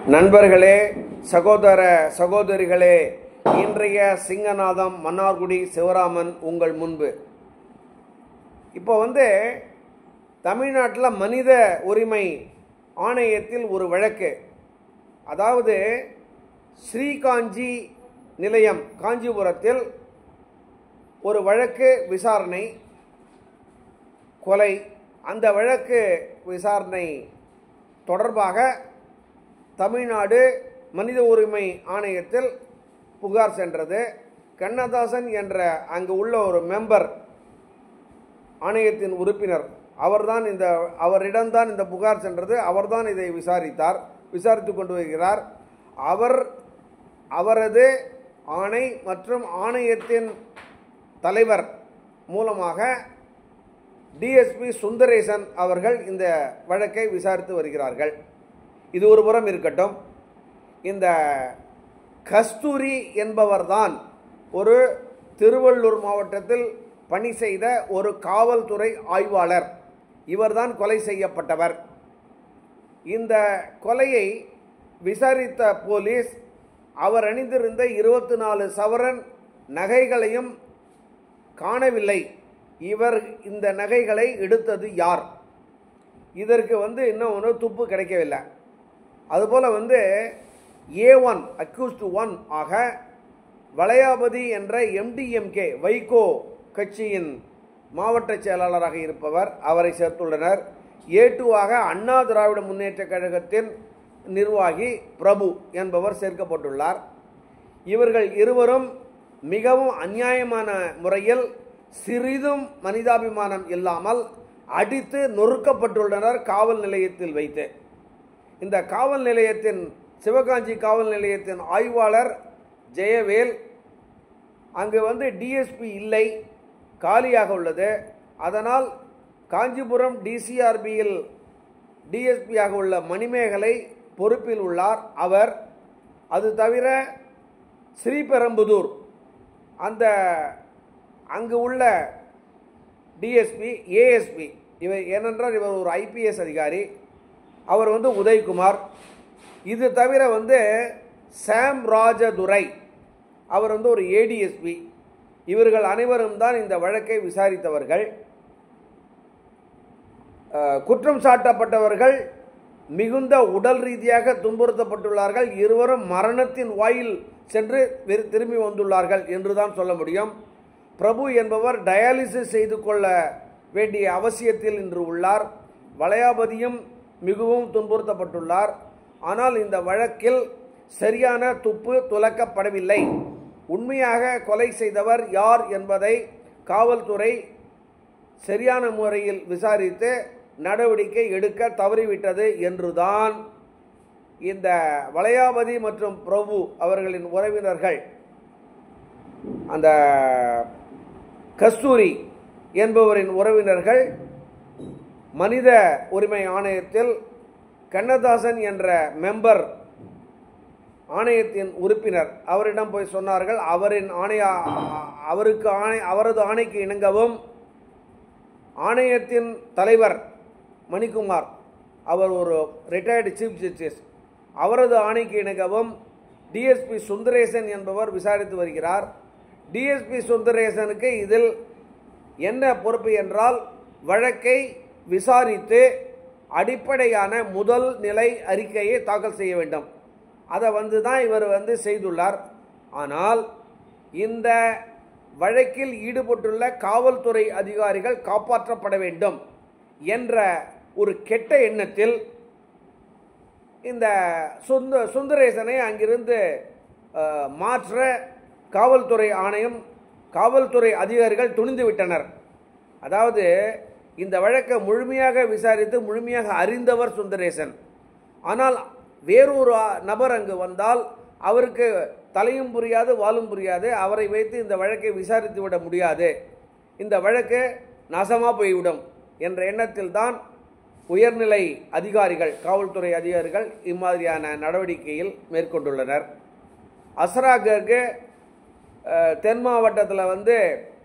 நண்பர்களே சகோதர சகோதரிகளே இன்றைய சிங்கநாதம் மன்னார்குடி சிவராமன் உங்கள் முன்பு இப்போ வந்து தமிழ்நாட்டில் மனித உரிமை ஆணையத்தில் ஒரு வழக்கு அதாவது ஸ்ரீகாஞ்சி நிலையம் காஞ்சிபுரத்தில் ஒரு வழக்கு விசாரணை கொலை அந்த வழக்கு விசாரணை தொடர்பாக தமிழ்நாடு மனித உரிமை ஆணையத்தில் புகார் சென்றது கண்ணதாசன் என்ற அங்கு உள்ள ஒரு மெம்பர் ஆணையத்தின் உறுப்பினர் அவர்தான் இந்த அவரிடம்தான் இந்த புகார் சென்றது அவர்தான் இதை விசாரித்தார் விசாரித்து கொண்டு வருகிறார் அவர் அவரது ஆணை மற்றும் ஆணையத்தின் தலைவர் மூலமாக டிஎஸ்பி சுந்தரேசன் அவர்கள் இந்த வழக்கை விசாரித்து வருகிறார்கள் இது ஒரு புறம் இருக்கட்டும் இந்த கஸ்தூரி என்பவர்தான் ஒரு திருவள்ளூர் மாவட்டத்தில் பணி செய்த ஒரு காவல்துறை ஆய்வாளர் இவர்தான் கொலை செய்யப்பட்டவர் இந்த கொலையை விசாரித்த போலீஸ் அவர் அணிந்திருந்த இருபத்தி நாலு சவரன் நகைகளையும் காணவில்லை இவர் இந்த நகைகளை எடுத்தது யார் இதற்கு வந்து இன்னும் ஒன்று துப்பு கிடைக்கவில்லை அதுபோல் வந்து ஏ ஒன் அக்யூஸ்ட் ஒன் ஆக வளையாபதி என்ற எம்டிஎம்கே வைகோ கட்சியின் மாவட்ட செயலாளராக இருப்பவர் அவரை சேர்த்துள்ளனர் ஏ டூவாக அண்ணா திராவிட முன்னேற்ற கழகத்தின் நிர்வாகி பிரபு என்பவர் சேர்க்கப்பட்டுள்ளார் இவர்கள் இருவரும் மிகவும் அநியாயமான முறையில் சிறிதும் மனிதாபிமானம் இல்லாமல் அடித்து நொறுக்கப்பட்டுள்ளனர் காவல் நிலையத்தில் வைத்து இந்த காவல் நிலையத்தின் சிவகாஞ்சி காவல் நிலையத்தின் ஆய்வாளர் ஜெயவேல் அங்கு வந்து டிஎஸ்பி இல்லை காலியாக உள்ளது அதனால் காஞ்சிபுரம் டிசிஆர்பியில் டிஎஸ்பியாக உள்ள மணிமேகலை பொறுப்பில் உள்ளார் அவர் அது தவிர ஸ்ரீபெரும்புதூர் அந்த அங்கு உள்ள டிஎஸ்பி ஏஎஸ்பி இவர் ஏனென்றால் இவர் ஒரு ஐபிஎஸ் அதிகாரி அவர் வந்து உதய்குமார் இது தவிர வந்து சாம் ராஜதுரை அவர் வந்து ஒரு ஏடிஎஸ்பி இவர்கள் அனைவரும் தான் இந்த வழக்கை விசாரித்தவர்கள் குற்றம் சாட்டப்பட்டவர்கள் மிகுந்த உடல் ரீதியாக துன்புறுத்தப்பட்டுள்ளார்கள் இருவரும் மரணத்தின் வாயில் சென்று திரும்பி வந்துள்ளார்கள் என்று தான் சொல்ல முடியும் பிரபு என்பவர் டயாலிசிஸ் செய்து கொள்ள வேண்டிய அவசியத்தில் இன்று உள்ளார் வளையாபதியும் மிகவும் துன்புறுத்தப்பட்டுள்ளார் ஆனால் இந்த வழக்கில் சரியான துப்பு துலக்கப்படவில்லை உண்மையாக கொலை செய்தவர் யார் என்பதை காவல்துறை சரியான முறையில் விசாரித்து நடவடிக்கை எடுக்க தவறிவிட்டது என்றுதான் இந்த வளையாபதி மற்றும் பிரபு அவர்களின் உறவினர்கள் அந்த கஸ்தூரி என்பவரின் உறவினர்கள் மனித உரிமை ஆணையத்தில் கண்ணதாசன் என்ற மெம்பர் ஆணையத்தின் உறுப்பினர் அவரிடம் போய் சொன்னார்கள் அவரின் ஆணைய அவருக்கு ஆணை அவரது ஆணைக்கு இணங்கவும் ஆணையத்தின் தலைவர் மணிக்குமார் அவர் ஒரு ரிட்டையர்டு சீஃப் ஜஸ்டிஸ் அவரது ஆணைக்கு இணங்கவும் டிஎஸ்பி சுந்தரேசன் என்பவர் விசாரித்து வருகிறார் டிஎஸ்பி சுந்தரேசனுக்கு இதில் என்ன பொறுப்பு என்றால் வழக்கை விசாரித்து அடிப்படையான முதல் நிலை அறிக்கையை தாக்கல் செய்ய வேண்டும் அதை வந்து தான் இவர் வந்து செய்துள்ளார் ஆனால் இந்த வழக்கில் ஈடுபட்டுள்ள காவல்துறை அதிகாரிகள் காப்பாற்றப்பட வேண்டும் என்ற ஒரு கெட்ட எண்ணத்தில் இந்த சுந்த சுந்தரேசனை அங்கிருந்து மாற்ற காவல்துறை ஆணையம் காவல்துறை அதிகாரிகள் துணிந்து விட்டனர் அதாவது இந்த வழக்கை முழுமையாக விசாரித்து முழுமையாக அறிந்தவர் சுந்தரேசன் ஆனால் வேறொரு நபர் அங்கு வந்தால் அவருக்கு தலையும் புரியாது வாலும் புரியாது அவரை வைத்து இந்த வழக்கை விசாரித்து விட முடியாது இந்த வழக்கு நாசமாக போய்விடும் என்ற எண்ணத்தில் தான் உயர்நிலை அதிகாரிகள் காவல்துறை அதிகாரிகள் இம்மாதிரியான நடவடிக்கையில் மேற்கொண்டுள்ளனர் அஸ்ராகருக்கு தென் மாவட்டத்தில் வந்து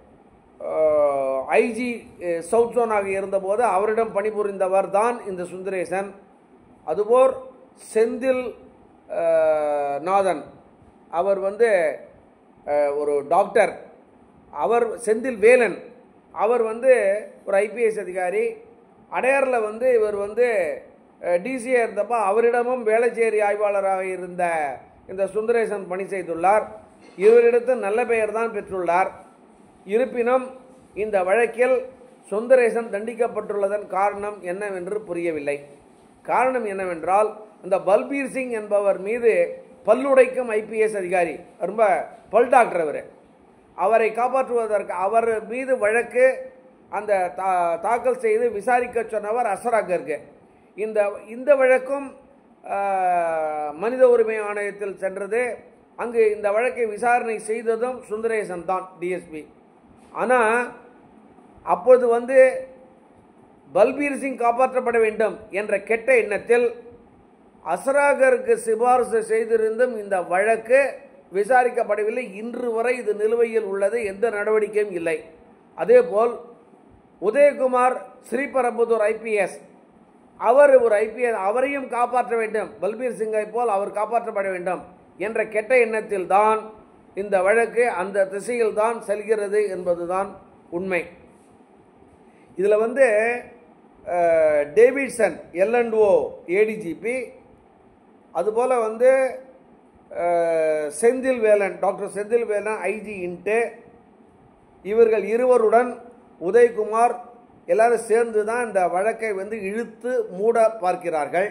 ஐஜி சவுத் ஜோனாக இருந்தபோது அவரிடம் பணிபுரிந்தவர் தான் இந்த சுந்தரேசன் அதுபோல் செந்தில் அஹ், நாதன் அவர் வந்து அஹ், ஒரு டாக்டர் அவர் செந்தில் வேலன் அவர் வந்து ஒரு ஐபிஎஸ் அதிகாரி அடையாரில் வந்து இவர் வந்து டிசிஏ இருந்தப்போ அவரிடமும் வேளச்சேரி ஆய்வாளராக இருந்த இந்த சுந்தரேசன் பணி செய்துள்ளார் இவரிடத்தில் நல்ல பெயர் தான் பெற்றுள்ளார் இருப்பினும் இந்த வழக்கில் சுந்தரேசன் தண்டிக்கப்பட்டுள்ளதன் காரணம் என்னவென்று புரியவில்லை காரணம் என்னவென்றால் இந்த பல்பீர் சிங் என்பவர் மீது பல்லுடைக்கும் ஐபிஎஸ் அதிகாரி ரொம்ப பல் டாக்டர் அவர் அவரை காப்பாற்றுவதற்கு அவர் மீது வழக்கு அந்த தா- தாக்கல் செய்து விசாரிக்க சொன்னவர் அசராகருக்கு இந்த இந்த வழக்கும் ஆஹ், மனித உரிமை ஆணையத்தில் சென்றது அங்கு இந்த வழக்கை விசாரணை செய்ததும் சுந்தரேசன் தான் டிஎஸ்பி ஆனால் அப்போது வந்து பல்பீர் சிங் காப்பாற்றப்பட வேண்டும் என்ற கெட்ட எண்ணத்தில் அசராகருக்கு சிபாரிசு செய்திருந்தும் இந்த வழக்கு விசாரிக்கப்படவில்லை இன்று வரை இது நிலுவையில் உள்ளது எந்த நடவடிக்கையும் இல்லை அதேபோல் உதயகுமார் ஸ்ரீபரம்புதூர் ஐபிஎஸ் அவர் ஒரு ஐபிஎஸ் அவரையும் காப்பாற்ற வேண்டும் பல்பீர் சிங்கை போல் அவர் காப்பாற்றப்பட வேண்டும் என்ற கெட்ட எண்ணத்தில் தான் இந்த வழக்கு அந்த திசையில் தான் செல்கிறது என்பதுதான் உண்மை இதில் வந்து அஹ், டேவிட்சன் எல்என்ஓ ஏடிஜிபி அதுபோல் வந்து அஹ், Senthil Velan doctor Senthil Velan IG into இவர்கள் இருவருடன் உதயகுமார் எல்லாரும் சேர்ந்து தான் இந்த வழக்கை வந்து இழுத்து மூட பார்க்கிறார்கள்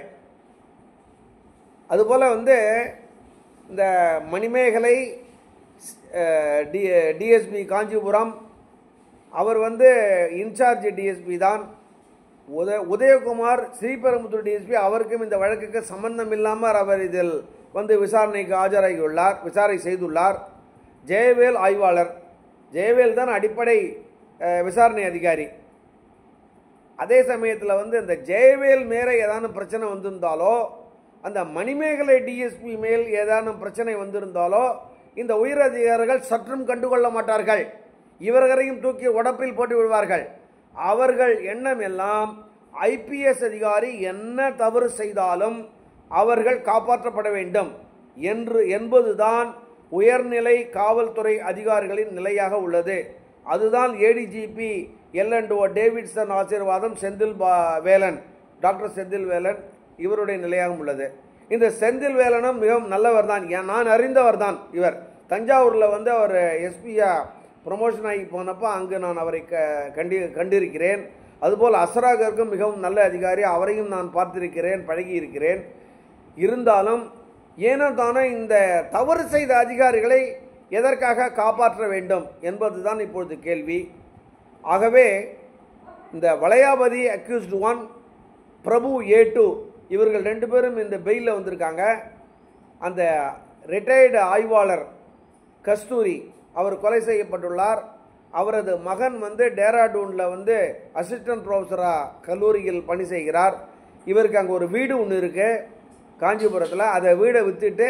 அதுபோல் வந்து இந்த மணிமேகலை அஹ், டி டிஎஸ்பி காஞ்சிபுரம் அவர் வந்து இன்சார்ஜ் டிஎஸ்பி தான் உத உதயகுமார் ஸ்ரீபெரும்புத்தூர் டிஎஸ்பி அவருக்கும் இந்த வழக்குக்கு சம்பந்தம் இல்லாமல் அவர் இதில் வந்து விசாரணைக்கு ஆஜராகியுள்ளார் விசாரணை செய்துள்ளார் ஜெயவேல் ஆய்வாளர் ஜெயவேல் தான் அடிப்படை அஹ், விசாரணை அதிகாரி அதே சமயத்தில் வந்து இந்த ஜெயவேல் மேல ஏதானும் பிரச்சனை வந்திருந்தாலோ அந்த மணிமேகலை டிஎஸ்பி மேல் ஏதானும் பிரச்சனை வந்திருந்தாலோ இந்த உயரதிகாரிகள் சற்றும் கண்டுகொள்ள மாட்டார்கள் இவர்களையும் தூக்கி உடப்பில் போட்டு விடுவார்கள் அவர்கள் எண்ணம் எல்லாம் ஐபிஎஸ் அதிகாரி என்ன தவறு செய்தாலும் அவர்கள் காப்பாற்றப்பட வேண்டும் என்று என்பதுதான் உயர்நிலை காவல்துறை அதிகாரிகளின் நிலையாக உள்ளது அதுதான் ADGP L and O Davidson Asirvatham Senthil பா- வேலன் டாக்டர் செந்தில் வேலன் இவருடைய நிலையாகவும் உள்ளது இந்த செந்தில் வேலனும் மிகவும் நல்லவர் தான் ஏன் நான் அறிந்தவர் தான் இவர் தஞ்சாவூரில் வந்து அவர் எஸ்பியா ப்ரொமோஷன் ஆகி போனப்போ அங்கு நான் அவரை க கண்டி கண்டிருக்கிறேன் அதுபோல் அசராகருக்கும் மிகவும் நல்ல அதிகாரி அவரையும் நான் பார்த்திருக்கிறேன் பழகி இருக்கிறேன் இருந்தாலும் ஏனோ தானோ இந்த தவறு செய்த அதிகாரிகளை எதற்காக காப்பாற்ற வேண்டும் என்பதுதான் இப்பொழுது கேள்வி ஆகவே இந்த Valayapathi accused one Prabhu A two இவர்கள் ரெண்டு பேரும் இந்த பெயிலில் வந்திருக்காங்க அந்த ரிட்டையர்டு ஆய்வாளர் கஸ்தூரி அவர் கொலை செய்யப்பட்டுள்ளார் அவரது மகன் வந்து டேராடூனில் வந்து அசிஸ்டன்ட் ப்ரொஃபஸராக கல்லூரியில் பணி செய்கிறார் இவருக்கு அங்கே ஒரு வீடு ஒன்று இருக்குது காஞ்சிபுரத்தில் அதை வீடை விற்றுட்டு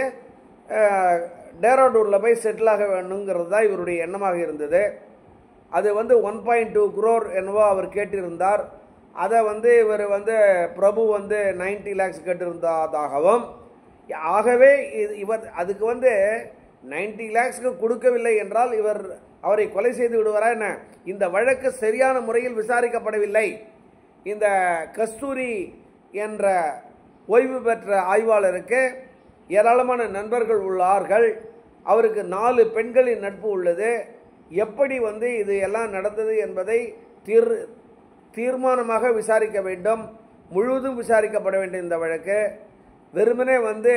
டேராடூனில் போய் செட்டில் ஆக வேணுங்கிறது தான் இவருடைய எண்ணமாக இருந்தது அது வந்து ஒன் பாயிண்ட் டூ குரோர் என்னவோ அவர் கேட்டிருந்தார் அதை வந்து இவர் வந்து பிரபு வந்து 90 லேக்ஸ் கேட்டிருந்ததாகவும் ஆகவே இது இவர் அதுக்கு வந்து 90 லேக்ஸ்க்கு கொடுக்கவில்லை என்றால் இவர் அவரை கொலை செய்து விடுவாரா என்ன இந்த வழக்கு சரியான முறையில் விசாரிக்கப்படவில்லை இந்த கஸ்தூரி என்ற ஓய்வு பெற்ற ஆய்வாளருக்கு ஏராளமான நண்பர்கள் உள்ளார்கள் அவருக்கு நாலு பெண்களின் நட்பு உள்ளது எப்படி வந்து இது எல்லாம் நடந்தது என்பதை தீர் தீர்மானமாக விசாரிக்க வேண்டும் முழுவதும் விசாரிக்கப்பட வேண்டும் இந்த வழக்கு வெறுமனே வந்து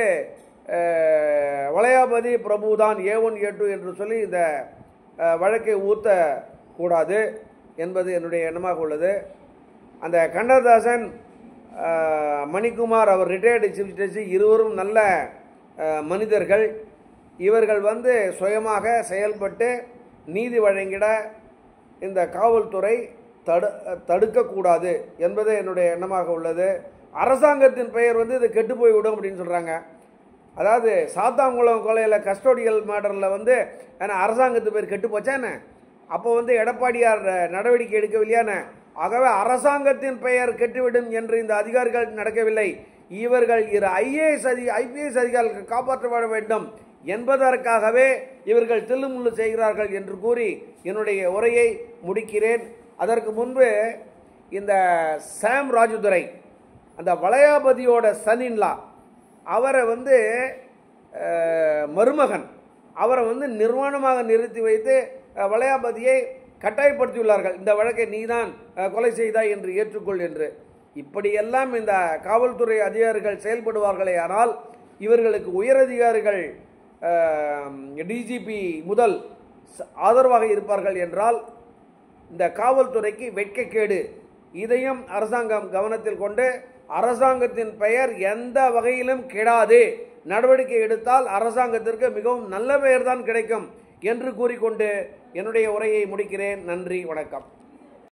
அஹ், வளையாபதி பிரபு தான் ஏ ஒன் ஏ டூ என்று சொல்லி இந்த அஹ், வழக்கை ஊற்றக்கூடாது என்பது என்னுடைய எண்ணமாக உள்ளது அந்த கண்ணதாசன் அஹ், மணிக்குமார் அவர் ரிட்டையர்டு சீஃப் ஜஸ்டிஸ் இருவரும் நல்ல அஹ், மனிதர்கள் இவர்கள் வந்து சுயமாக செயல்பட்டு நீதி வழங்கிட இந்த காவல்துறை தடு தடுக்கக்கூடாது என்பது என்னுடைய எண்ணமாக உள்ளது அரசாங்கத்தின் பெயர் வந்து இது கெட்டு போய்விடும் அப்படின்னு சொல்கிறாங்க அதாவது சாத்தாங்குளம் கொலையில் கஸ்டோடியல் மேட்டரில் வந்து ஏன்னா அரசாங்கத்து பேர் கெட்டு போச்சா என்ன அப்போ வந்து எடப்பாடியார் நடவடிக்கை எடுக்கவில்லையானே ஆகவே அரசாங்கத்தின் பெயர் கெட்டுவிடும் என்று இந்த அதிகாரிகள் நடக்கவில்லை இவர்கள் இரு ஐஏஎஸ் அதி ஐபிஎஸ் அதிகாரிகளுக்கு காப்பாற்றப்பட வேண்டும் என்பதற்காகவே இவர்கள் தில்லுமுள்ளு செய்கிறார்கள் என்று கூறி என்னுடைய உரையை முடிக்கிறேன் அதற்கு முன்பு இந்த சாம் ராஜுதுரை அந்த வளையாபதியோட சனின்லா அவரை வந்து அஹ், மருமகன் அவரை வந்து நிர்வாணமாக நிறுத்தி வைத்து அஹ், வளையாபதியை கட்டாயப்படுத்தியுள்ளார்கள் இந்த வழக்கை நீதான் அஹ், கொலை செய்தாய் என்று ஏற்றுக்கொள் என்று இப்படியெல்லாம் இந்த காவல்துறை அதிகாரிகள் செயல்படுவார்களே ஆனால் இவர்களுக்கு உயரதிகாரிகள் டிஜிபி முதல் ச- ஆதரவாக இருப்பார்கள் என்றால் இந்த காவல்துறைக்கு வெட்கக்கேடு இதையும் அரசாங்கம் கவனத்தில் கொண்டு அரசாங்கத்தின் பெயர் எந்த வகையிலும் கெடாது நடவடிக்கை எடுத்தால் அரசாங்கத்திற்கு மிகவும் நல்ல பெயர் தான் கிடைக்கும் என்று கூறிக்கொண்டு என்னுடைய உரையை முடிக்கிறேன் நன்றி வணக்கம்